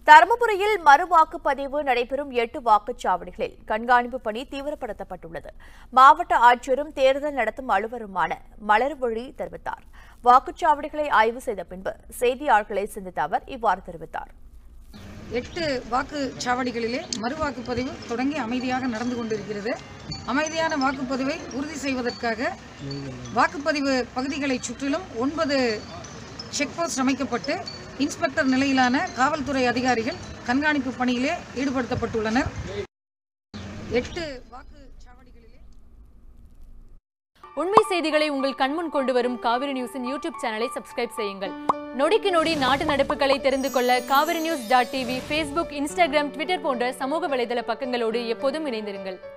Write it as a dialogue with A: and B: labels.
A: தருமபுரியில் மறு வாக்குப்பதிவு நடைபெறும் எட்டு வாக்குச்சாவடிகளில் கண்காணிப்பு பணி தீவிரப்படுத்தப்பட்டுள்ளது மாவட்ட ஆட்சியரும் தேர்தல் நடத்தும் அலுவலருமான மலர்வழி தெரிவித்தார் வாக்குச்சாவடிகளை ஆய்வு செய்த பின்பு செய்தியாளர்களை சந்தித்த அவர் இவ்வாறு தெரிவித்தார்
B: எட்டு வாக்குச்சாவடிகளிலே மறு வாக்குப்பதிவு தொடங்கி அமைதியாக நடந்து கொண்டிருக்கிறது அமைதியான வாக்குப்பதிவை உறுதி செய்வதற்காக வாக்குப்பதிவு பகுதிகளைச் சுற்றிலும் ஒன்பது செக் போஸ்ட் அமைக்கப்பட்டு இன்ஸ்பெக்டர் நிலையிலான காவல்துறை அதிகாரிகள் கண்காணிப்பு பணியிலே ஈடுபடுத்தப்பட்டுள்ளனர் எட்டு வாக்குச்சாவடிகளிலே
C: உண்மை செய்திகளை உங்கள் கண்முன் கொண்டு வரும் காவிரி நியூஸின் யூடியூப் சேனலை சப்ஸ்கிரைப் செய்யுங்கள் நொடிக்கு நொடி நாட்டு நடப்புகளை தெரிந்து கொள்ள Kaveri news dot TV Facebook Instagram Twitter போன்ற சமூக வலைதள பக்கங்களோடு எப்போதும் இணைந்திருங்கள்